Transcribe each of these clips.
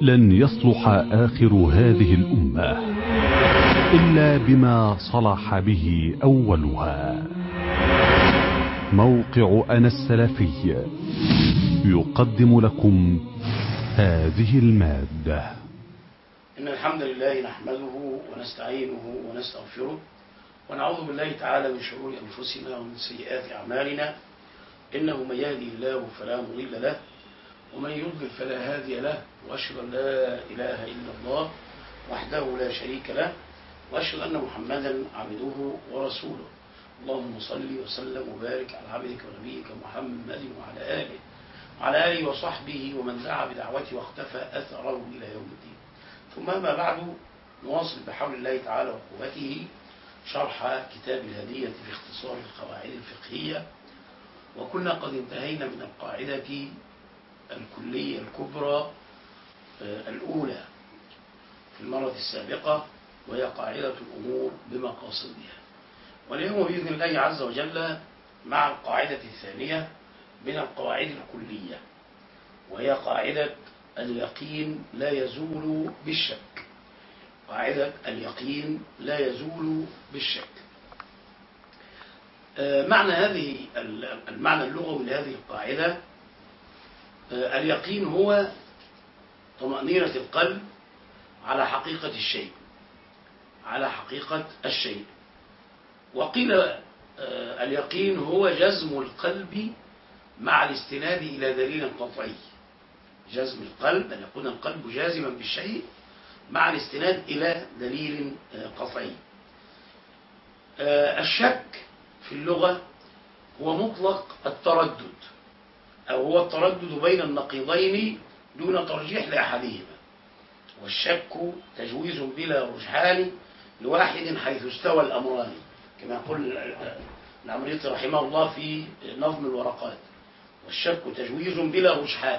لن يصلح آخر هذه الأمة إلا بما صلح به أولها موقع أنا السلفي يقدم لكم هذه المادة إن الحمد لله نحمده ونستعينه ونستغفره ونعوذ بالله تعالى من شرور أنفسنا ومن سيئات أعمالنا إنه من يهدي الله فلا مضل له ومن يضلل فلا هادي له وأشهد أن لا إله إلا الله وحده لا شريك له وأشهد أن محمدا عبده ورسوله اللهم صل وسلم وبارك على عبدك ونبيك محمد وعلى آله وعلى آله وصحبه ومن دعا بدعوته واختفى أثره إلى يوم الدين ثم ما بعد نواصل بحول الله تعالى وقوته شرح كتاب الهدية في اختصار القواعد الفقهية وكنا قد انتهينا من القاعدة الكلية الكبرى الأولى في المرة السابقة وهي قاعدة الأمور بمقاصدها واليوم بإذن الله عز وجل مع القاعدة الثانية من القواعد الكلية وهي قاعدة اليقين لا يزول بالشك قاعدة اليقين لا يزول بالشك معنى هذه المعنى اللغوي لهذه القاعدة اليقين هو طمأنينة القلب على حقيقة الشيء على حقيقة الشيء وقيل اليقين هو جزم القلب مع الاستناد إلى دليل قطعي جزم القلب أن يكون القلب جازما بالشيء مع الاستناد إلى دليل قطعي الشك في اللغة هو مطلق التردد أو هو التردد بين النقيضين دون ترجيح لأحدهما والشك تجويز بلا رجحان لواحد حيث استوى الأمران كما يقول العمريطي رحمه الله في نظم الورقات والشك تجويز بلا رجحان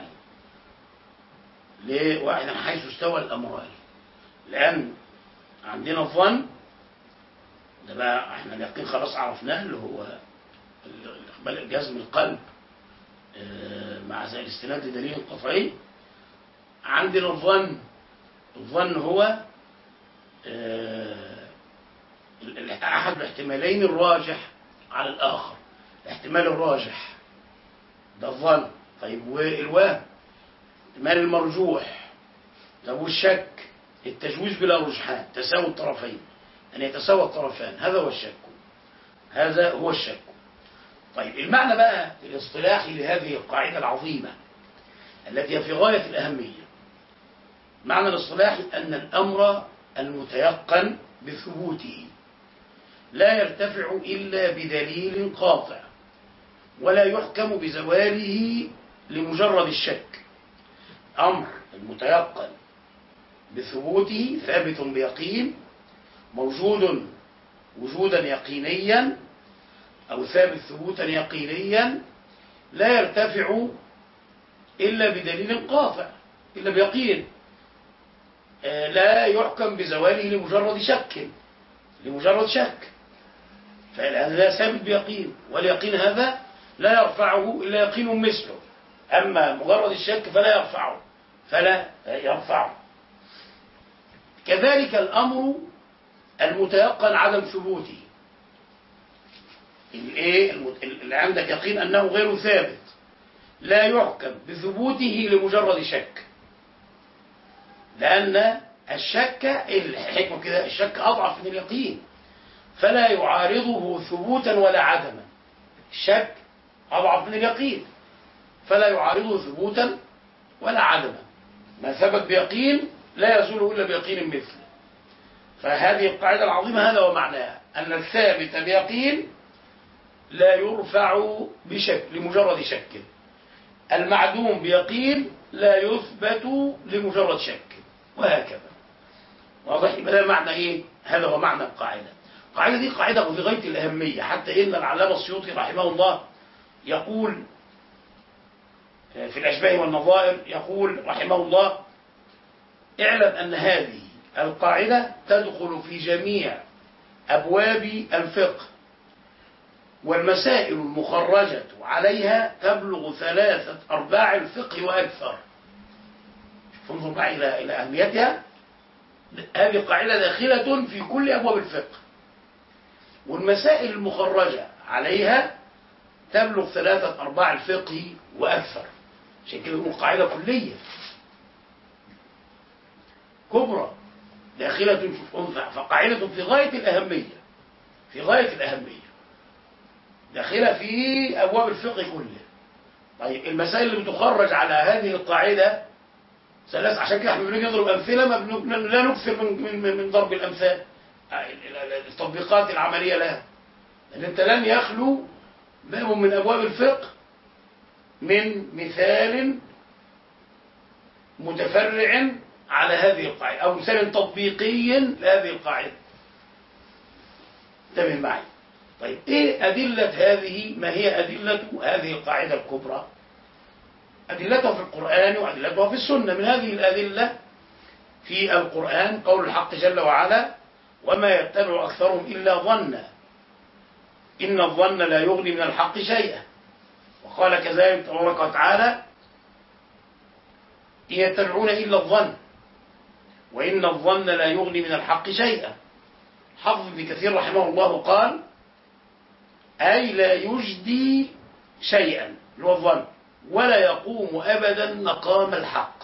لواحد حيث استوى الأمران لأن عندنا الظن ده بقى احنا اليقين خلاص عرفناه اللي هو جزم القلب مع الاستناد لدليل قطعي عندنا الظن الظن هو أحد الاحتمالين الراجح على الآخر الاحتمال الراجح ده الظن طيب والوهم الاحتمال المرجوح طب والشك التجويز بلا رجحان تساوي الطرفين أن يتساوى الطرفان هذا هو الشك هذا هو الشك طيب المعنى بقى الاصطلاحي لهذه القاعدة العظيمة التي هي في غاية الأهمية معنى الاصطلاحي أن الأمر المتيقن بثبوته لا يرتفع إلا بدليل قاطع ولا يحكم بزواله لمجرد الشك أمر المتيقن بثبوته ثابت بيقين موجود وجودا يقينيا أو ثابت ثبوتا يقينيا لا يرتفع إلا بدليل قاطع إلا بيقين لا يحكم بزواله لمجرد شك لمجرد شك فهذا ثابت بيقين واليقين هذا لا يرفعه إلا يقين مثله أما مجرد الشك فلا يرفعه فلا يرفعه كذلك الأمر المتيقن عدم ثبوته الايه اللي عندك يقين انه غير ثابت لا يحكم بثبوته لمجرد شك لان الشك الحكمه كده الشك اضعف من اليقين فلا يعارضه ثبوتا ولا عدما الشك اضعف من اليقين فلا يعارضه ثبوتا ولا عدما ما ثبت بيقين لا يزول الا بيقين مثله فهذه القاعده العظيمه هذا هو معناها ان الثابت بيقين لا يرفع بشك لمجرد شك المعدوم بيقين لا يثبت لمجرد شك وهكذا واضح يبقى ده معنى ايه هذا هو معنى القاعده القاعده دي قاعده في غايه الاهميه حتى ان العلامه السيوطي رحمه الله يقول في الاشباه والنظائر يقول رحمه الله اعلم ان هذه القاعده تدخل في جميع ابواب الفقه والمسائل المخرجة عليها تبلغ ثلاثة أرباع الفقه وأكثر انظر معي إلى إلى أهميتها هذه قاعدة داخلة في كل أبواب الفقه والمسائل المخرجة عليها تبلغ ثلاثة أرباع الفقه وأكثر عشان كده يقول قاعدة كلية كبرى داخلة في فقاعدة في غاية الأهمية في غاية الأهمية داخلة في أبواب الفقه كله طيب المسائل اللي بتخرج على هذه القاعدة ثلاث عشان كده احنا بنيجي نضرب أمثلة ما بن... لا نكثر من من من ضرب الأمثال التطبيقات العملية لها لأن أنت لن يخلو باب من أبواب الفقه من مثال متفرع على هذه القاعدة أو مثال تطبيقي لهذه القاعدة انتبه معي طيب ايه أدلة هذه ما هي أدلة هذه القاعدة الكبرى أدلتها في القرآن وأدلتها في السنة من هذه الأدلة في القرآن قول الحق جل وعلا وما يتبع أكثرهم إلا ظنا إن الظن لا يغني من الحق شيئا وقال كذلك تبارك وتعالى إن يتبعون إلا الظن وإن الظن لا يغني من الحق شيئا حافظ ابن كثير رحمه الله قال أي لا يجدي شيئا اللي هو الظن ولا يقوم أبدا مقام الحق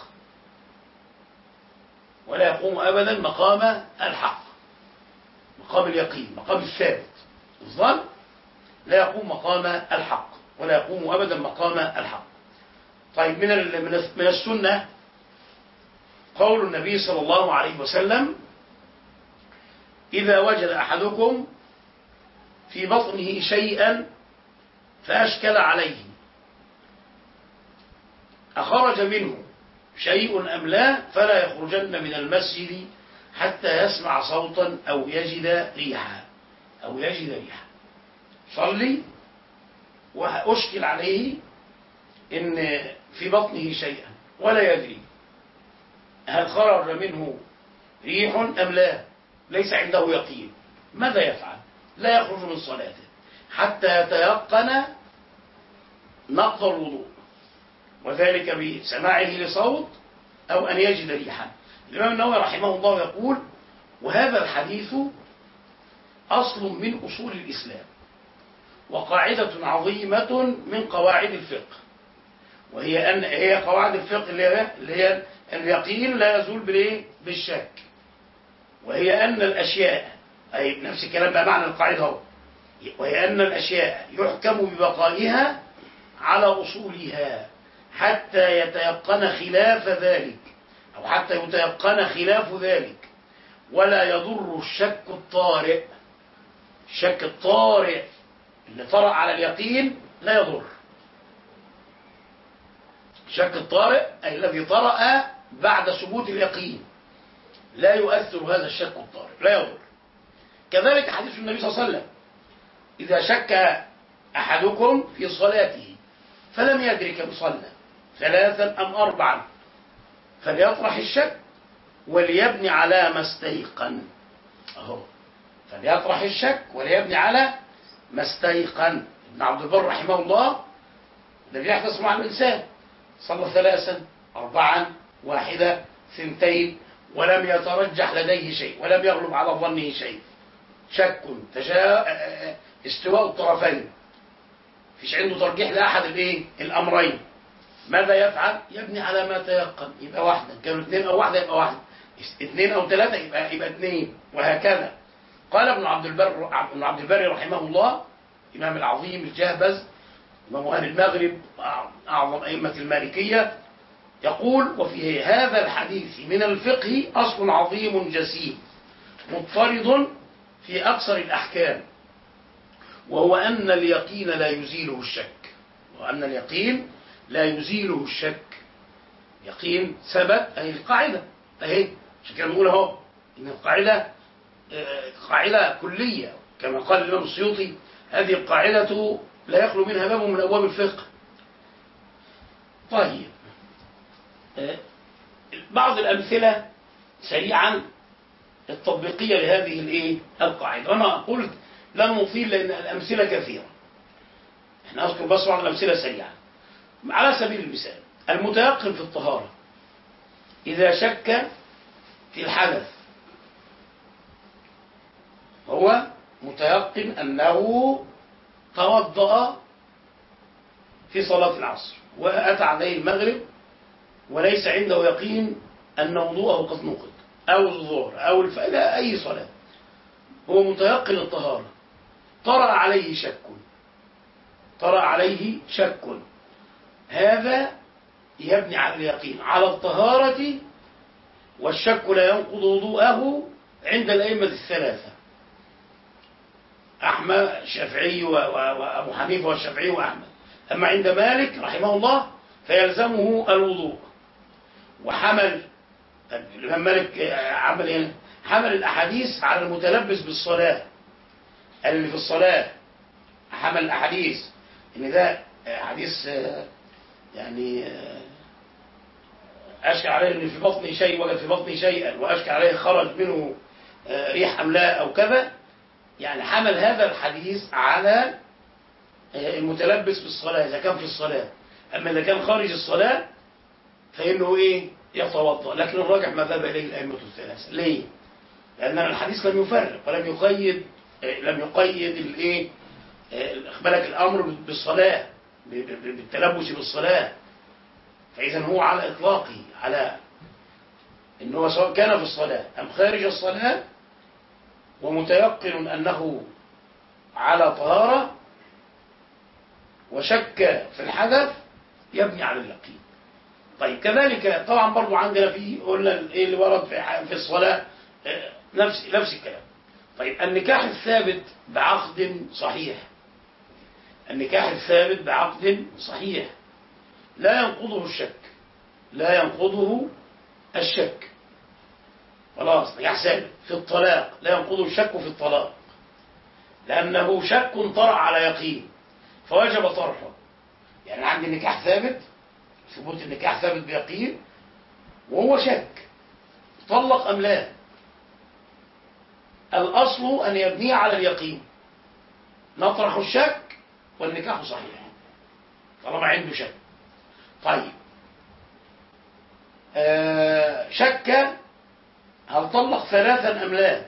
ولا يقوم أبدا مقام الحق مقام اليقين مقام الثابت الظن لا يقوم مقام الحق ولا يقوم أبدا مقام الحق طيب من من السنة قول النبي صلى الله عليه وسلم إذا وجد أحدكم في بطنه شيئا فأشكل عليه أخرج منه شيء أم لا فلا يخرجن من المسجد حتى يسمع صوتا أو يجد ريحا أو يجد ريحا صلي وأشكل عليه إن في بطنه شيئا ولا يدري هل خرج منه ريح أم لا ليس عنده يقين ماذا يفعل لا يخرج من صلاته حتى يتيقن نقض الوضوء وذلك بسماعه لصوت أو أن يجد ريحا الإمام النووي رحمه الله يقول وهذا الحديث أصل من أصول الإسلام وقاعدة عظيمة من قواعد الفقه وهي أن هي قواعد الفقه اللي هي, اللي هي اليقين لا يزول بالايه بالشك وهي أن الأشياء أي نفس الكلام بقى معنى القاعدة هو وهي أن الأشياء يحكم ببقائها على أصولها حتى يتيقن خلاف ذلك أو حتى يتيقن خلاف ذلك ولا يضر الشك الطارئ الشك الطارئ اللي طرأ على اليقين لا يضر الشك الطارئ أي الذي طرأ بعد ثبوت اليقين لا يؤثر هذا الشك الطارئ لا يضر كذلك حديث النبي صلى الله عليه وسلم إذا شك أحدكم في صلاته فلم يدري كم صلى ثلاثا أم أربعا فليطرح الشك وليبني على ما استيقن أهو فليطرح الشك وليبني على ما استيقن ابن عبد البر رحمه الله الذي يحدث مع الإنسان صلى ثلاثا أربعا واحدة ثنتين ولم يترجح لديه شيء ولم يغلب على ظنه شيء شك تشاء استواء الطرفين فيش عنده ترجيح لأحد الايه الأمرين ماذا يفعل يبني على ما تيقن يبقى واحدة كانوا اثنين أو واحدة يبقى واحدة اثنين أو ثلاثة يبقى يبقى اثنين وهكذا قال ابن عبد البر ابن عبد البر رحمه الله إمام العظيم الجهبذ إمام أهل المغرب أعظم أئمة المالكية يقول وفي هذا الحديث من الفقه أصل عظيم جسيم مضطرد في أكثر الأحكام وهو أن اليقين لا يزيله الشك وأن اليقين لا يزيله الشك يقين ثبت أي القاعدة أهي عشان كده بنقول أهو إن القاعدة قاعدة كلية كما قال الإمام السيوطي هذه القاعدة لا يخلو منها باب من أبواب الفقه طيب بعض الأمثلة سريعا التطبيقية لهذه الايه القاعدة أنا قلت لن نطيل لأن الأمثلة كثيرة احنا أذكر بس بعض الأمثلة سريعا على سبيل المثال المتيقن في الطهارة إذا شك في الحدث هو متيقن أنه توضأ في صلاة العصر وأتى عليه المغرب وليس عنده يقين أن وضوءه قد نقض أو الظهر أو الف... لا أي صلاة هو متيقن الطهارة طرأ عليه شك طرأ عليه شك هذا يبني على اليقين على الطهارة والشك لا ينقض وضوءه عند الأئمة الثلاثة أحمد الشافعي و- و- وأبو حنيفة والشافعي وأحمد أما عند مالك رحمه الله فيلزمه الوضوء وحمل الإمام مالك آه، عمل إيه؟ حمل الأحاديث على المتلبس بالصلاة قال اللي في الصلاة حمل الأحاديث إن ده آه، حديث آه، يعني آه، أشكى عليه إن في بطني شيء وجد في بطني شيئا وأشكى عليه خرج منه آه، ريح أم لا أو كذا يعني حمل هذا الحديث على آه، المتلبس بالصلاة إذا كان في الصلاة أما إذا كان خارج الصلاة فإنه إيه يتوضأ لكن الراجح ما ذهب إليه الأئمة الثلاثة ليه؟ لأن الحديث لم يفرق ولم يقيد آه، لم يقيد الإيه آه، بالك الأمر بالصلاة ب- ب- بالتلبس بالصلاة فإذا هو على إطلاقه على إن هو سواء كان في الصلاة أم خارج الصلاة ومتيقن أنه على طهارة وشك في الحدث يبني على اليقين طيب كذلك طبعا برضو عندنا في قلنا ايه اللي ورد في ح- في الصلاة آه، نفس نفس الكلام طيب النكاح الثابت بعقد صحيح النكاح الثابت بعقد صحيح لا ينقضه الشك لا ينقضه الشك خلاص نكاح ثابت في الطلاق لا ينقضه الشك في الطلاق لأنه شك طرأ على يقين فوجب طرحه يعني عندي النكاح ثابت ثبوت النكاح ثابت بيقين وهو شك طلق أم لا الأصل أن يبني على اليقين نطرح الشك والنكاح صحيح طالما عنده شك طيب آه شك هل طلق ثلاثا أم لا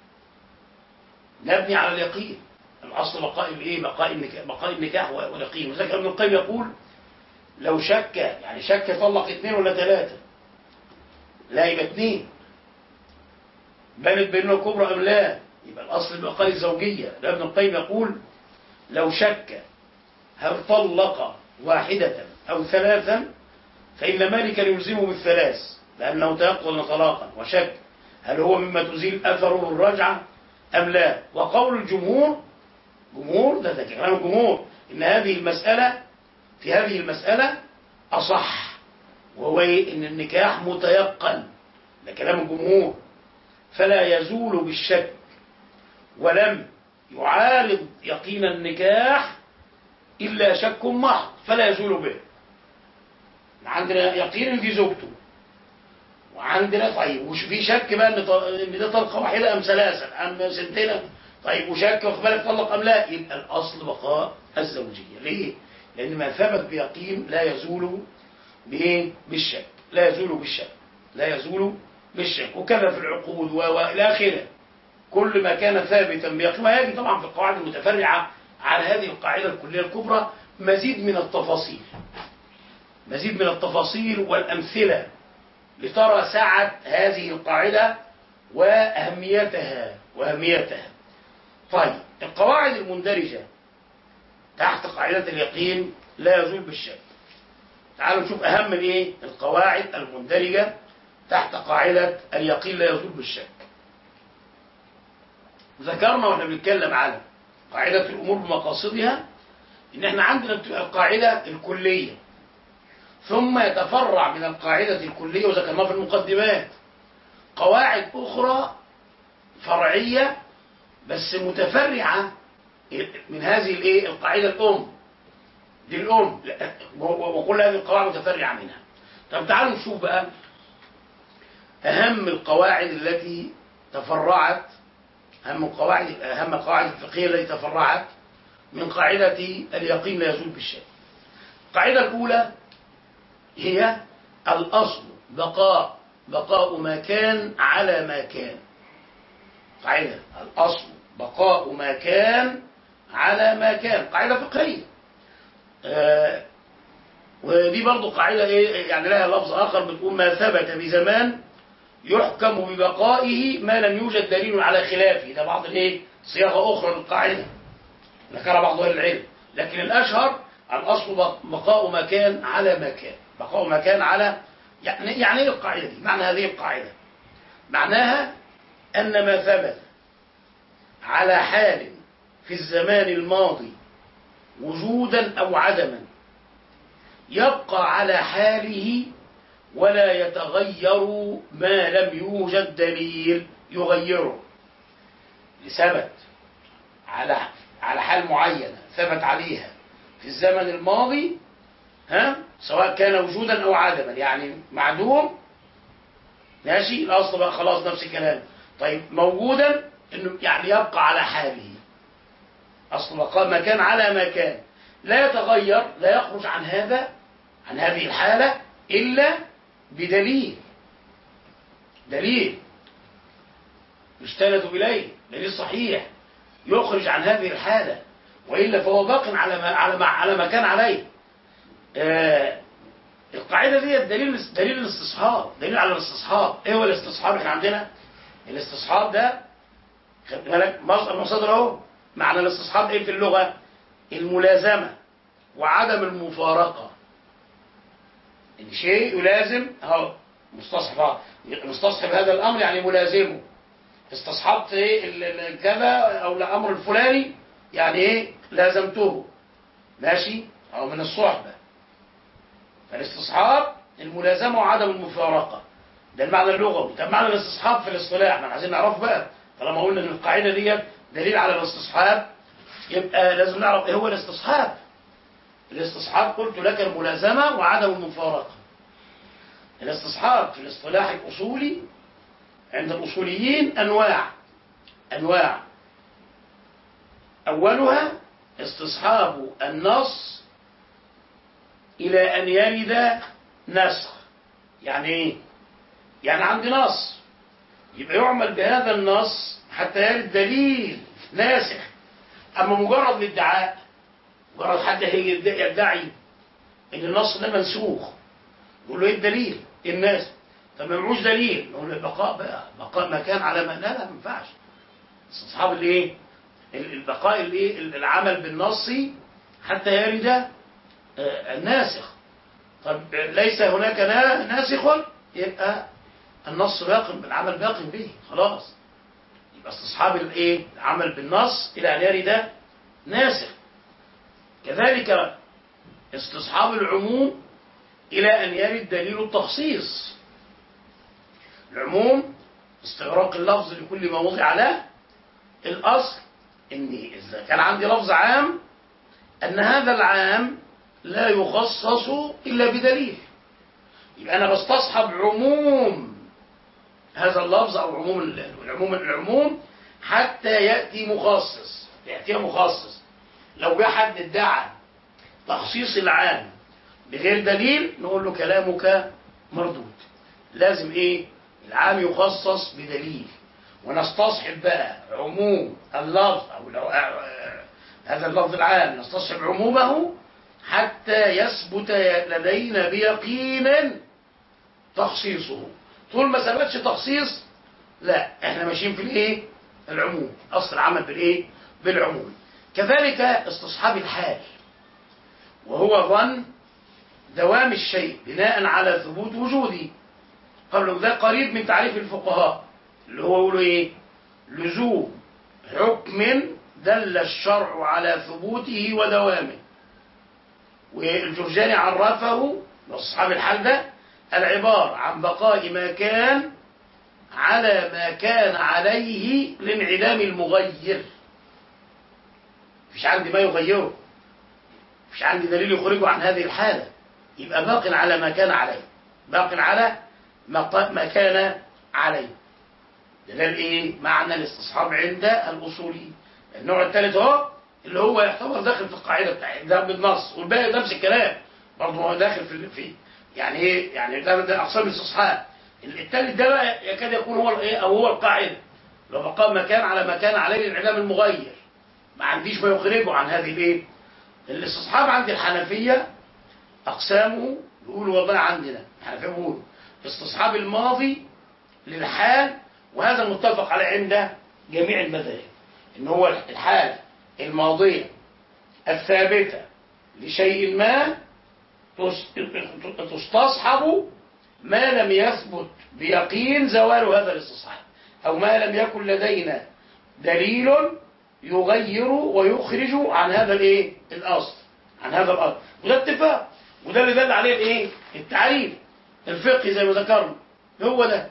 نبني على اليقين الأصل بقاء الإيه بقاء النكاح بقاء النكاح واليقين وذلك ابن القيم يقول لو شك يعني شك طلق اثنين ولا ثلاثة لا يبقى اثنين بنت بينه كبرى أم لا يبقى الأصل بقاء الزوجية ده ابن القيم يقول لو شك هل طلق واحدة أو ثلاثا فإن مالكا يلزمه بالثلاث لأنه تيقن طلاقا وشك هل هو مما تزيل أثره الرجعة أم لا وقول الجمهور جمهور ده, ده كلام الجمهور إن هذه المسألة في هذه المسألة أصح وهو إيه؟ إن النكاح متيقن ده كلام الجمهور فلا يزول بالشك ولم يعارض يقين النكاح إلا شك محض فلا يزول به عندنا يقين إن دي زوجته وعندنا طيب وش في شك بقى ان ط- ان ده طلقه واحده ام ثلاثه ام سنتين طيب وشك واخد بالك طلق ام لا يبقى الاصل بقاء الزوجيه ليه؟ لان ما ثبت بيقين لا يزول بايه؟ بالشك لا يزول بالشك لا يزول بالشك وكذا في العقود و- والى اخره كل ما كان ثابتا بيقين ويجي طبعا في القواعد المتفرعه على هذه القاعده الكليه الكبرى مزيد من التفاصيل مزيد من التفاصيل والامثله لترى سعة هذه القاعدة وأهميتها وأهميتها طيب القواعد المندرجة تحت قاعدة اليقين لا يزول بالشك تعالوا نشوف أهم الإيه القواعد المندرجة تحت قاعدة اليقين لا يزول بالشك ذكرنا واحنا بنتكلم على قاعدة الأمور بمقاصدها إن احنا عندنا بتبقى القاعدة الكلية ثم يتفرع من القاعدة الكلية وذكرناها في المقدمات قواعد أخرى فرعية بس متفرعة من هذه الايه القاعدة الأم دي الأم لا، و- وكل هذه القواعد متفرعة منها طب تعالوا نشوف بقى أهم القواعد التي تفرعت أهم القواعد أهم القواعد الفقهية التي تفرعت من قاعدة اليقين لا يزول بالشك القاعدة الأولى هي الأصل بقاء بقاء ما كان على ما كان قاعدة الأصل بقاء ما كان على ما كان قاعدة فقهية آه ودي برضو قاعدة إيه يعني لها لفظ آخر بتقول ما ثبت بزمان يحكم ببقائه ما لم يوجد دليل على خلافه ده بعض الايه صياغة أخرى للقاعدة ذكر بعض أهل العلم لكن الأشهر الأصل بقاء ما كان على ما كان بقاء ما كان على يعني يعني ايه القاعدة دي معنى هذه القاعدة معناها أن ما ثبت على حال في الزمان الماضي وجودا أو عدما يبقى على حاله ولا يتغير ما لم يوجد دليل يغيره لثبت على على حال معينة ثبت عليها في الزمن الماضي ها سواء كان وجودا أو عدما يعني معدوم ماشي الأصل بقى خلاص نفس الكلام طيب موجودا انه يعني يبقى على حاله اصل بقاء ما كان على ما كان لا يتغير لا يخرج عن هذا عن هذه الحالة إلا بدليل دليل يستند إليه دليل صحيح يخرج عن هذه الحالة وإلا فهو باق على ما على ما على ما كان عليه آه القاعدة دي دليل دليل الاستصحاب دليل على الاستصحاب ايه هو الاستصحاب احنا عندنا الاستصحاب ده خد بالك مصدر مصادر اهو معنى الاستصحاب ايه في اللغة الملازمة وعدم المفارقة ان شيء يلازم اهو مستصحب مستصحب هذا الامر يعني ملازمه استصحبت ايه كذا او الامر الفلاني يعني ايه لازمته ماشي او من الصحبة فالاستصحاب الملازمة وعدم المفارقة ده المعنى اللغوي طب معنى الاستصحاب في الاصطلاح احنا عايزين نعرف بقى طالما قلنا ان القاعدة ديت دليل على الاستصحاب يبقى لازم نعرف ايه هو الاستصحاب الاستصحاب قلت لك الملازمة وعدم المفارقة الاستصحاب في الاصطلاح الأصولي عند الأصوليين أنواع أنواع أولها استصحاب النص إلى أن يرد نسخ يعني إيه؟ يعني عندي نص يبقى يعمل بهذا النص حتى يرد دليل ناسخ أما مجرد الادعاء مجرد حد هيجي يدعي ان النص ده منسوخ يقول له ايه الدليل إيه الناس طب ما معوش دليل نقول له البقاء بقى بقاء ما كان على ما لا لا ما ينفعش استصحاب الايه البقاء الايه العمل بالنص حتى يرد الناسخ طب ليس هناك ناسخ يبقى النص باق العمل باق به خلاص يبقى استصحاب الايه العمل بالنص الى ان يرد ناسخ كذلك استصحاب العموم إلى أن يرد دليل التخصيص العموم استغراق اللفظ لكل ما وضع له الأصل إن إذا كان عندي لفظ عام أن هذا العام لا يخصص إلا بدليل يبقى أنا بستصحب عموم هذا اللفظ أو عموم العموم العموم حتى يأتي مخصص يأتي مخصص لو جه حد ادعى تخصيص العام بغير دليل نقول له كلامك مردود لازم ايه العام يخصص بدليل ونستصحب بقى عموم اللفظ او لو هذا اللفظ العام نستصحب عمومه حتى يثبت لدينا بيقين تخصيصه طول ما ثبتش تخصيص لا احنا ماشيين في الايه العموم اصل العمل بالايه بالعموم كذلك استصحاب الحال وهو ظن دوام الشيء بناء على ثبوت وجوده قبل ده قريب من تعريف الفقهاء اللي هو يقولوا ايه لزوم حكم دل الشرع على ثبوته ودوامه والجرجاني عرفه واصحاب الحال ده العبارة عن بقاء ما كان على ما كان عليه لانعدام المغير مفيش عندي ما يغيره مفيش عندي دليل يخرجه عن هذه الحالة يبقى باق على ما كان عليه باق على ما كان عليه ده الايه معنى الاستصحاب عند الاصولي النوع الثالث اهو اللي هو يعتبر داخل في القاعده بتاعت ده بالنص والباقي نفس الكلام برضه هو داخل في في يعني ايه يعني ده, ده اقسام الاستصحاب الثالث ده بقى يكاد يكون هو الايه او هو القاعده لو بقى مكان على مكان عليه الإعلام المغير ما عنديش ما يخرجه عن هذه الايه الاستصحاب عند الحنفية أقسامه يقولوا والله عندنا الحنفية بيقولوا استصحاب الماضي للحال وهذا متفق عليه عند جميع المذاهب ان هو الحال الماضية الثابتة لشيء ما تستصحب ما لم يثبت بيقين زوال هذا الاستصحاب أو ما لم يكن لدينا دليل يغير ويخرج عن هذا الايه الأصل عن هذا الأصل وده اتفاق وده اللي دل عليه الايه التعريف الفقهي زي ما ذكرنا هو ده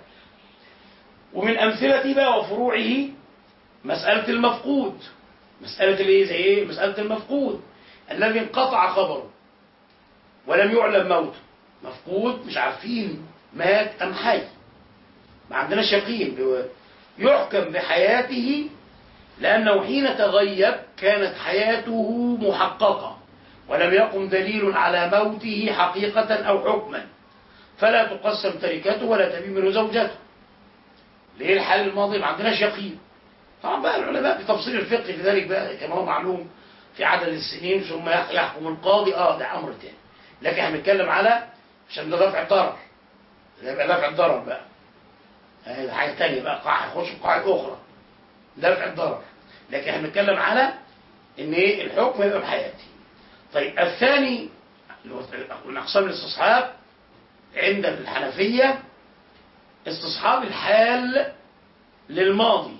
ومن أمثلته بقى وفروعه مسألة المفقود مسألة الايه زي ايه مسألة المفقود الذي انقطع خبره ولم يعلم موته مفقود مش عارفين مات أم حي ما عندناش يقين يحكم بحياته لأنه حين تغيب كانت حياته محققة ولم يقم دليل على موته حقيقة أو حكما فلا تقسم تركته ولا تبين منه زوجته ليه الحال الماضي ما عندناش يقين طبعا بقى العلماء بتفصيل الفقه في ذلك بقى كما هو معلوم في عدد السنين ثم يحكم القاضي اه ده امر تاني لكن احنا بنتكلم على عشان ده دفع الضرر ده يبقى دفع الضرر بقى هذه حاجه ثانيه بقى قاعده يخش في قاعده اخرى دفع الضرر لكن احنا بنتكلم على ان ايه الحكم يبقى بحياتي طيب الثاني اللي هو من اقسام الاستصحاب عند الحنفيه استصحاب الحال للماضي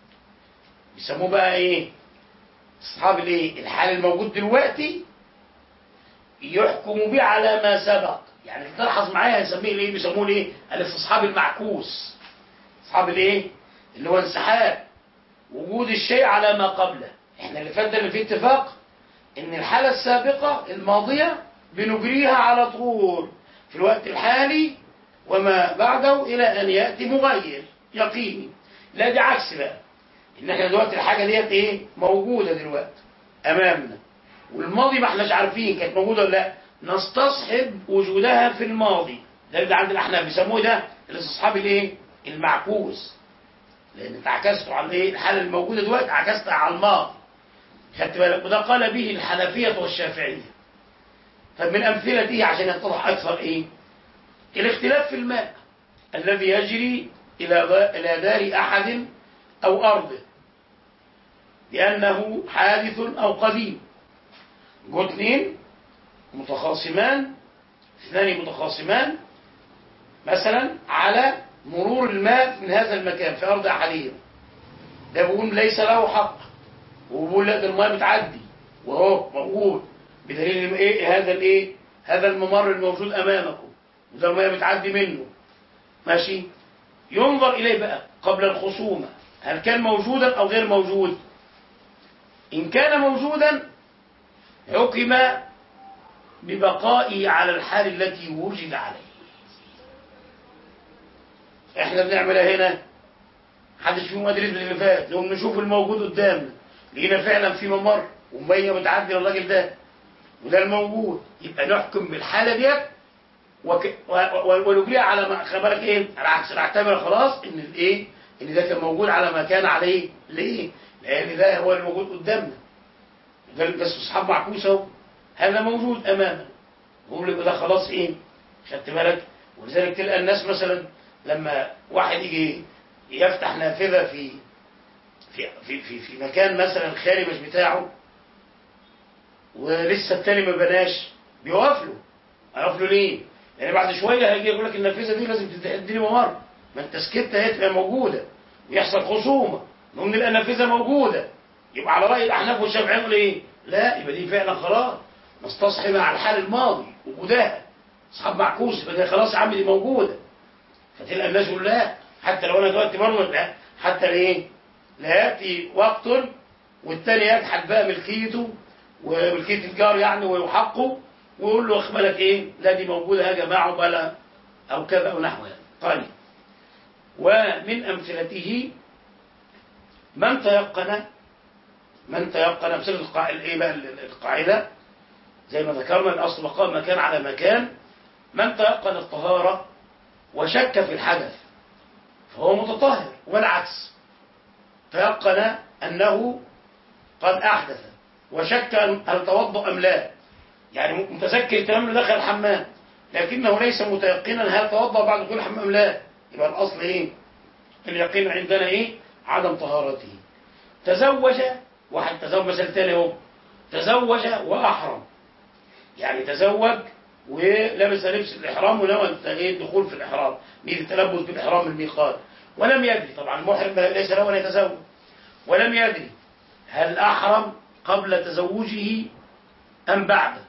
بيسموه بقى ايه استصحاب الايه الحال الموجود دلوقتي يحكم به على ما سبق يعني تلاحظ معايا هنسميه ايه بيسموه ايه الاستصحاب المعكوس استصحاب الايه اللي هو انسحاب وجود الشيء على ما قبله احنا اللي فات ده اللي فيه اتفاق ان الحالة السابقة الماضية بنجريها على طول في الوقت الحالي وما بعده الى ان يأتي مغير يقيني لا دي عكس بقى ان احنا دلوقتي الحاجة ديت ايه موجودة دلوقتي امامنا والماضي ما احناش عارفين كانت موجودة ولا لا نستصحب وجودها في الماضي ده اللي عند الاحناف بيسموه ده الاستصحاب الايه المعكوس لان انت عكسته على ايه الحاله الموجوده دلوقتي عكستها على الماضي خدت بالك وده قال به الحنفيه والشافعيه فمن امثلته عشان يتضح اكثر ايه الاختلاف في الماء الذي يجري الى الى دار احد او ارضه لانه حادث او قديم جو اثنين متخاصمان اثنان متخاصمان مثلا على مرور الماء من هذا المكان في أرض أحدهم ده بيقول ليس له حق وبيقول لا ده الماء بتعدي وهو موجود بدليل ايه هذا الايه هذا الممر الموجود امامكم وده الماء بتعدي منه ماشي ينظر اليه بقى قبل الخصومه هل كان موجودا او غير موجود ان كان موجودا حكم ببقائه على الحال التي وجد عليه احنا بنعملها هنا محدش فيهم قادر يثبت اللي فات لو نشوف الموجود قدامنا لقينا فعلا في ممر ومية بتعدي للراجل ده وده الموجود يبقى نحكم بالحالة ديت وك... و... و... ونجريها على ما خبرك ايه على عكس نعتبر خلاص ان الايه ان ده كان موجود على ما كان عليه ليه لان ده هو الموجود قدامنا ده بس اصحاب معكوس اهو هذا موجود امامنا نقول يبقى ده خلاص ايه خدت بالك ولذلك تلقى الناس مثلا لما واحد يجي يفتح نافذة في في في في, في مكان مثلا خالي مش بتاعه ولسه التاني ما بناش بيوقف له يقف له ليه؟ لان بعد شويه هيجي يقول لك النافذه دي لازم تديني ممر ما انت سكت هي تبقى موجوده ويحصل خصومه نقوم نلقى النافذه موجوده يبقى على راي الاحناف والشافعيه يقول ايه؟ لا يبقى دي فعلا خلاص نستصحب على الحال الماضي وجودها اصحاب معكوس يبقى دي خلاص يا عم دي موجوده فتلقى الناس يقول لا حتى لو انا دلوقتي برضه لا حتى ليه؟ لا ياتي وقت والتاني يجحد بقى ملكيته وملكيه الجار يعني ويحقه ويقول له واخد بالك ايه؟ لا دي موجوده يا جماعه بلا او كذا او نحو يعني. طيب ومن امثلته من تيقن من تيقن امثله القاعده ايه بقى القاعده زي ما ذكرنا الاصل بقاء مكان على مكان من تيقن الطهاره وشك في الحدث فهو متطهر والعكس تيقن أنه قد أحدث وشك أن هل توضأ أم لا يعني متذكر تمام دخل الحمام لكنه ليس متيقنا هل توضأ بعد دخول الحمام أم لا يبقى الأصل إيه اليقين عندنا إيه عدم طهارته تزوج واحد تزوج مثل تاني اهو تزوج وأحرم يعني تزوج ولبس لبس الإحرام ونوى إيه الدخول في الإحرام نية التلبس بالإحرام من الميقات ولم يدري طبعا المحرم ليس له أن يتزوج ولم يدري هل أحرم قبل تزوجه أم بعده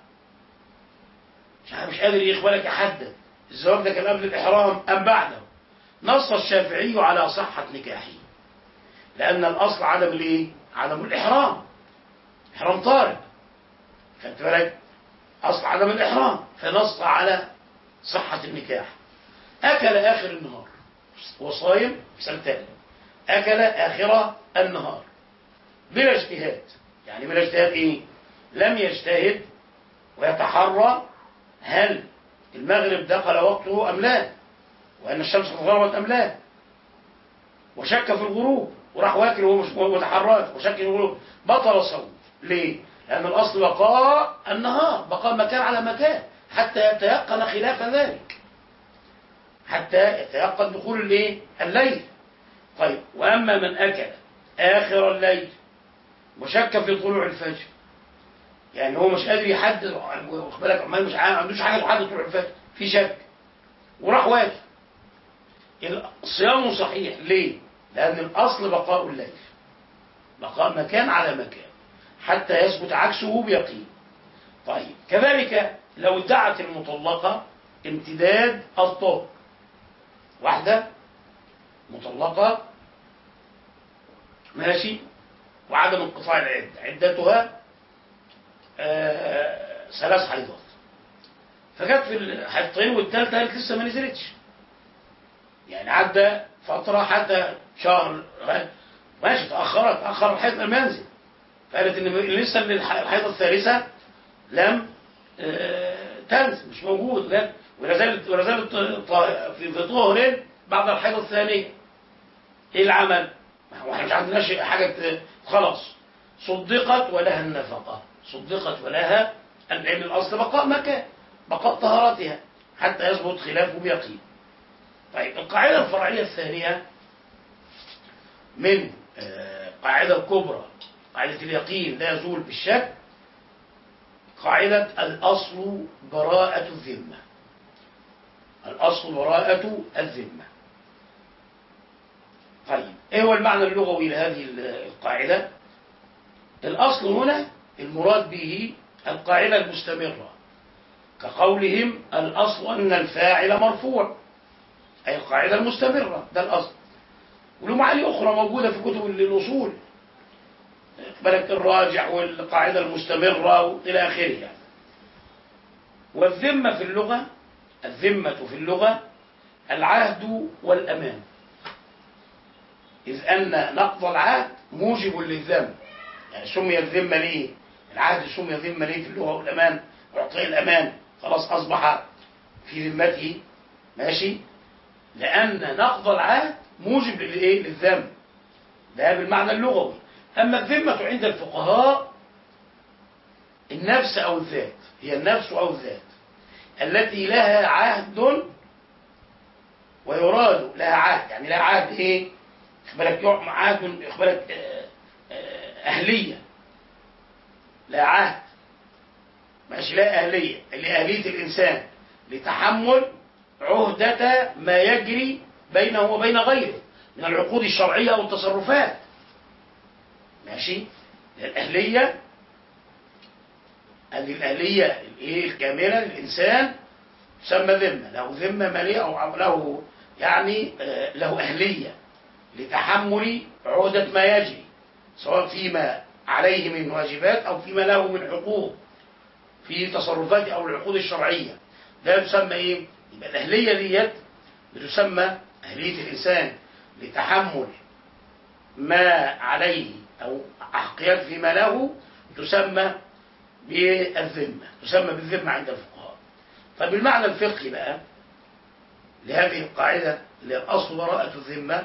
مش عارف- مش قادر يقبلك يحدد الزواج ده كان قبل الإحرام أم بعده نص الشافعي على صحة نكاحه لأن الأصل عدم الإيه؟ عدم الإحرام إحرام طارئ خدت بالك أصل عدم الإحرام فنص على صحة النكاح أكل آخر النهار وصايم سنتين أكل آخر النهار بلا اجتهاد يعني بلا اجتهاد إيه لم يجتهد ويتحرى هل المغرب دخل وقته أم لا وأن الشمس قد غربت أم لا وشك في الغروب وراح واكل وهو مش وتحرك وشك في الغروب بطل صوم ليه؟ لأن الأصل بقاء النهار بقاء مكان على مكان حتى يتيقن خلاف ذلك حتى يتيقن دخول الايه؟ الليل طيب وأما من أكل آخر الليل وشك في طلوع الفجر يعني هو مش قادر يحدد واخد بالك عمال مش عارف- ما عندوش حاجه تحدد طلوع الفجر في شك وراح واكل الصيام صحيح ليه؟ لأن الأصل بقاء الليل بقاء مكان على مكان حتى يثبت عكسه بيقين طيب كذلك لو ادعت المطلقة امتداد الطهر واحدة مطلقة ماشي وعدم انقطاع العدة عدتها آه، ثلاث حيضات فجت في الحيضتين والثالثة قالت لسه ما نزلتش يعني عدى فترة حتى شهر ماشي تأخرت تأخر الحيض لم ينزل فقالت ان لسه الحيضة الثالثة لم آه، تنزل مش موجود لا ولا زالت ولا زالت ط- في في طهر بعد الحيضة الثانية ايه العمل؟ ما هو احنا مش عندناش حاجة ت- خلاص صدقت ولها النفقة صدقت ولها لأن الأصل بقاء مكان بقاء طهارتها حتى يثبت خلافه بيقين طيب القاعدة الفرعية الثانية من آه، قاعدة الكبرى قاعدة اليقين لا يزول بالشك قاعدة الأصل براءة الذمة الأصل براءة الذمة طيب ايه هو المعنى اللغوي لهذه القاعدة الأصل هنا المراد به القاعدة المستمرة كقولهم الأصل أن الفاعل مرفوع أي القاعدة المستمرة ده الأصل وله معاني أخرى موجودة في كتب الأصول بالك الراجع والقاعدة المستمرة إلى آخره يعني. والذمة في اللغة الذمة في اللغة العهد والأمان إذ أن نقض العهد موجب للذنب يعني سمي الذمة ليه العهد سمي ذمة ليه في اللغة والأمان وإعطاء الأمان خلاص أصبح في ذمته ماشي لأن نقض العهد موجب للإيه للذنب ده بالمعنى اللغوي أما الذمة عند الفقهاء النفس أو الذات هي النفس أو الذات التي لها عهد ويراد لها عهد يعني لها عهد إيه إخبارك عهد إخبارك آه، آه، أهلية لا عهد ماشي لا أهلية اللي أهلية الإنسان لتحمل عهدة ما يجري بينه وبين غيره من العقود الشرعية أو التصرفات ماشي الأهلية هذه الأهلية الإيه الكاملة للإنسان تسمى ذمة له ذمة مالية أو أو له يعني آه، له أهلية لتحمل عهدة ما يجري سواء فيما عليه من واجبات أو فيما له من حقوق في تصرفات أو العقود الشرعية ده يسمى إيه؟ يبقى الأهلية ديت بتسمى أهلية الإنسان لتحمل ما عليه أو أحقيات فيما له تسمى بالذمة تسمى بالذمة عند الفقهاء فبالمعنى الفقهي بقى لهذه القاعدة اللي الأصل براءة الذمة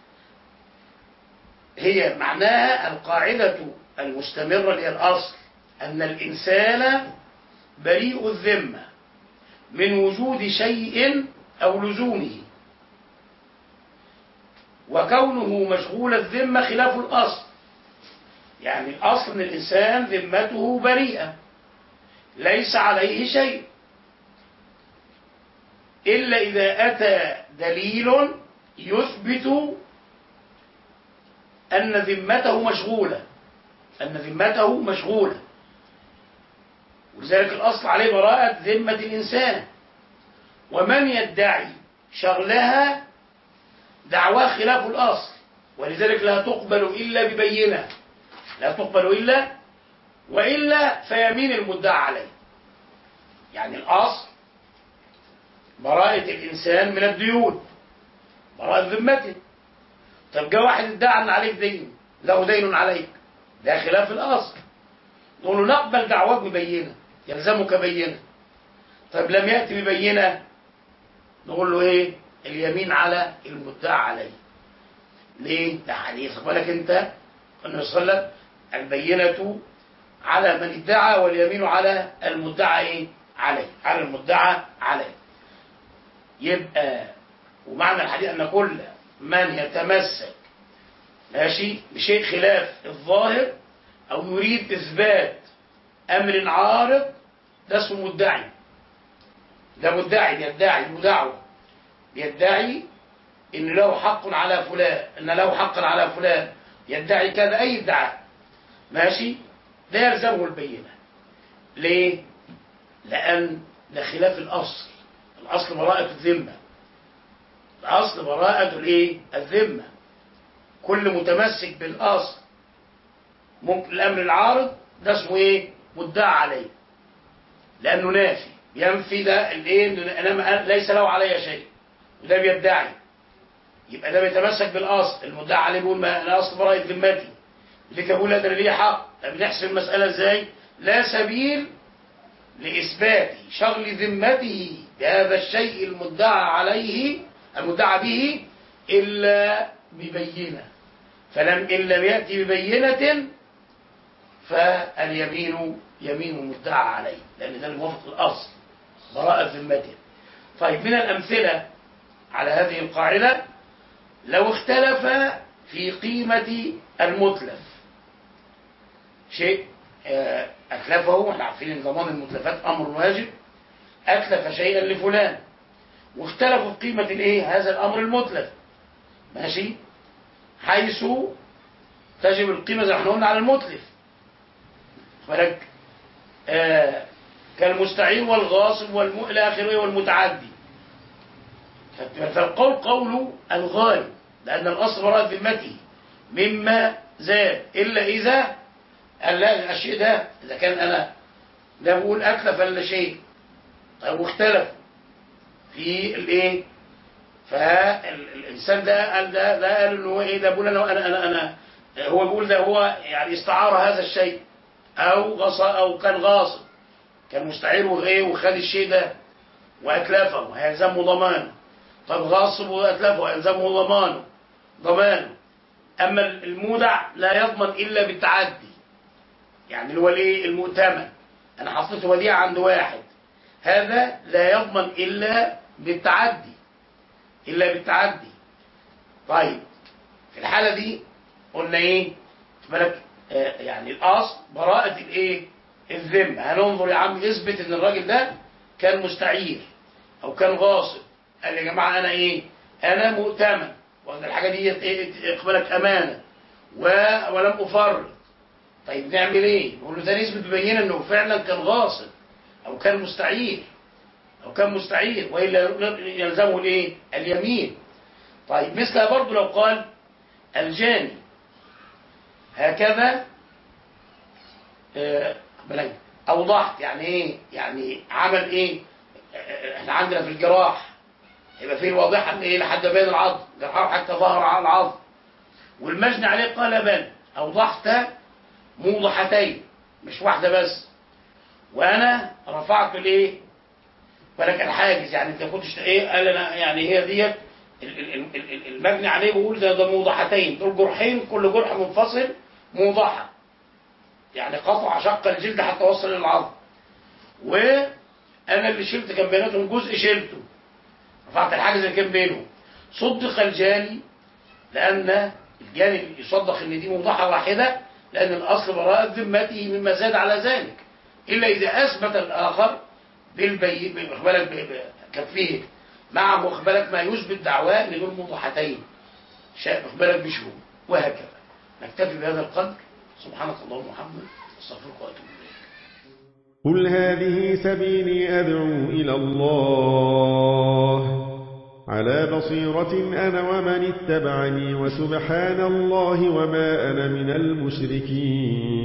هي معناها القاعدة المستمرة اللي هي الأصل أن الإنسان بريء الذمة من وجود شيء أو لزومه وكونه مشغول الذمة خلاف الأصل يعني الأصل أن الإنسان ذمته بريئة ليس عليه شيء إلا إذا أتى دليل يثبت أن ذمته مشغولة أن ذمته مشغولة ولذلك الأصل عليه براءة ذمة الإنسان ومن يدعي شغلها دعواه خلاف الأصل ولذلك لا تقبل إلا ببينة لا تقبل إلا وإلا فيمين المدعى عليه يعني الأصل براءة الإنسان من الديون براءة ذمته طب جاء واحد ادعى أن عليك دين له دين عليك ده خلاف الأصل نقول له نقبل دعواك ببينة يلزمك بينة طيب لم يأتي ببينة نقول له ايه اليمين على المدعى عليه ليه ده حديث بالك انت النبي صلى الله عليه وسلم البينة على من ادعى واليمين على المدعى ايه عليه على المدعى عليه يبقى ومعنى الحديث ان كل من يتمسك ماشي بشيء خلاف الظاهر او يريد اثبات امر عارض ده اسمه مدعي ده مدعي بيدعي له دعوه بيدعي ان له حق على فلان ان له حق على فلان يدعي كذا اي ادعاء ماشي لا يلزمه البينه ليه لان ده خلاف الاصل الاصل براءه الذمه الاصل براءه الايه الذمه كل متمسك بالاصل ممكن الامر العارض ده اسمه ايه مدعى عليه لانه نافي ينفي ده الايه إن انا ليس له علي شيء وده بيدعي يبقى ده بيتمسك بالاصل المدعى عليه بيقول ما انا اصل براءه ذمتي اللي كان بيقول لا ده أنا ليه حق طب بنحسب المساله ازاي لا سبيل لاثبات شغل ذمته بهذا الشيء المدعى عليه المدعى به الا ببينه فلم ان لم ياتي ببينه فاليمين يمين المدعى عليه لان ده الموافق الاصل براءه ذمته طيب من الامثله على هذه القاعده لو اختلف في قيمه المتلف شيء آه، اتلفه احنا عارفين ان ضمان المتلفات امر واجب اتلف شيئا لفلان واختلفوا في قيمه الايه هذا الامر المتلف ماشي حيث تجب القيمه زي ما احنا قلنا على المتلف بالك آه كالمستعير والغاصب والم... الى اخره والمتعدي فالقول قول الغالب لان الاصل براءة ذمته مما زاد الا اذا قال لا الشيء ده اذا كان انا ده بقول اتلف ولا شيء طيب واختلف في الايه فالانسان ده قال ده ده قال ان هو ايه ده بقول انا انا انا, أنا هو بيقول ده هو يعني استعار هذا الشيء او غص او كان غاصب كان مستعير وغيه وخد الشيء ده واتلفه هيلزمه ضمانه طب غاصب واتلفه هيلزمه ضمانه ضمانه اما المودع لا يضمن الا بالتعدي يعني اللي هو الايه المؤتمن انا حطيت وديعه عند واحد هذا لا يضمن الا بالتعدي الا بالتعدي طيب في الحاله دي قلنا ايه خد بالك آه يعني الاصل براءه الايه الذمه هننظر يا عم اثبت ان الراجل ده كان مستعير او كان غاصب قال يا جماعه انا ايه انا مؤتمن وان الحاجه دي ايه اقبلك امانه و... ولم افرط طيب نعمل ايه نقول له ده نثبت ببينه انه فعلا كان غاصب او كان مستعير او كان مستعير والا يلزمه الايه اليمين طيب مثلها برضه لو قال الجاني هكذا آه بلاي اوضحت يعني ايه يعني عمل ايه آه، احنا عندنا في الجراح يبقى فيه واضحه ايه لحد بين العظم جرحه حتى ظهر على العظم والمجني عليه قلبا اوضحت موضحتين مش واحده بس وانا رفعت الايه ولك الحاجز يعني انت كنتش ايه قال انا يعني هي ديت ال- ال- ال- ال- المبني عليه بيقول ده ده موضحتين دول جرحين كل جرح منفصل موضحه يعني قطع شق الجلد حتى وصل للعظم وانا اللي شلت كان بيناتهم جزء شلته رفعت الحاجز اللي كان بينهم صدق الجاني لان الجاني يصدق ان دي موضحه واحده لان الاصل براءه ذمته مما زاد على ذلك الا اذا اثبت الاخر بالبي واخد بالك ب- ب- كفيه مع واخد بالك ما يثبت دعواه ان دول موضحتين شاء واخد بالك بشهود وهكذا نكتفي بهذا القدر سبحانك اللهم وبحمدك استغفرك واتوب اليك قل هذه سبيلي أدعو إلى الله على بصيرة أنا ومن اتبعني وسبحان الله وما أنا من المشركين